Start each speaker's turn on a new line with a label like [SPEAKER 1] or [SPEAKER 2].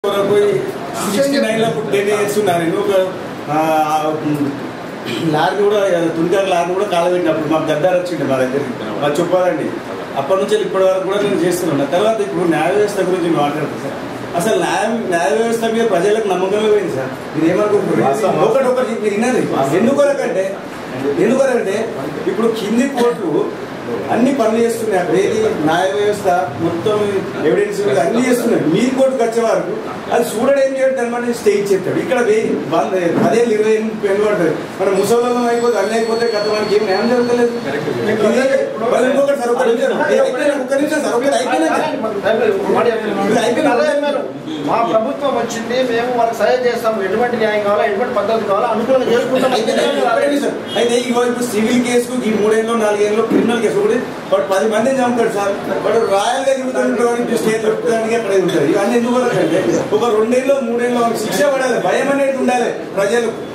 [SPEAKER 1] పోయి sixty nine లో ten years ఉన్నా నేను ఒక ఆ, లారీ కూడా తునికారు లారీ కూడా కాలబెట్టినప్పుడు మాకు గద్దారు వచ్చిండే మా దగ్గరికి మాకు చెప్పాలండి అప్పటి నుంచి ఇప్పటి వరకు కూడా నేను చేస్తున్నాను తర్వాత ఇప్పుడు న్యాయ వ్యవస్థ గురించి మాట్లాడుతాను సార్ అసలు న్యాయ న్యాయ వ్యవస్థ మీద ప్రజలకు నమ్మకమే పోయింది సార్ మీరు ఏమనుకుంటున్నారు ఒకటి ఒకటి మీరు విన్నది ఎందుకొరకంటే ఎందుకొరకంటే ఇప్పుడు కింది కోర్టులు అన్ని పనులు చేస్తున్నాయి అక్కడ ఏది న్యాయ వ్యవస్థ మొత్తం ఎవిడెన్స్ అన్ని చేస్తున్నాయి మీ కోర్టుకు వచ్చే వరకు అది చూడడం ఏం చేయడం దాని స్టే ఇచ్చేస్తాడు ఇక్కడ వెయ్యి వంద పదేళ్ళు ఇరవై ఎనిమిది పెళ్లి పడుతుంది మన ముసలం అయిపోతే అన్నీ అయిపోతే గత మనకి ఏం న్యాయం జరగలేదు ఇది- మరి ఇంకొకటి సార్ ఒక నిమిషం ఇది అయిపోయినా ఒక్క నిమిషం సార్ ఒకటి అయిపోయినాక ఇది అయిపోయినా
[SPEAKER 2] మా ప్రభుత్వం వచ్చింది మేము వాళ్ళకి సహాయం చేస్తాం ఎటువంటి న్యాయం కావాలా ఎటువంటి పద్ధతి కావాలా అనుకూలంగా చేసుకుంటాం
[SPEAKER 1] అయితే అయితే సార్, అయితే ఇగో ఇప్పుడు సివిల్ కేసు ఈ మూడేళ్ళు నాలుగేళ్ళు క్రిమినల్ కేసు కూడా వాడు పది మందిని చంపుతాడు సార్ వాడు రాయల్ గా తిరుగుతుంటాడు స్టేట్ దొరుకుతానికి అక్కడ ఉంటాడు ఇవన్నీ ఎందుకు అంటే ఒక రెండేళ్ళు మూడేళ్ళు శిక్ష పడాలి భయం అనేది ఉండాలి ప్రజలకు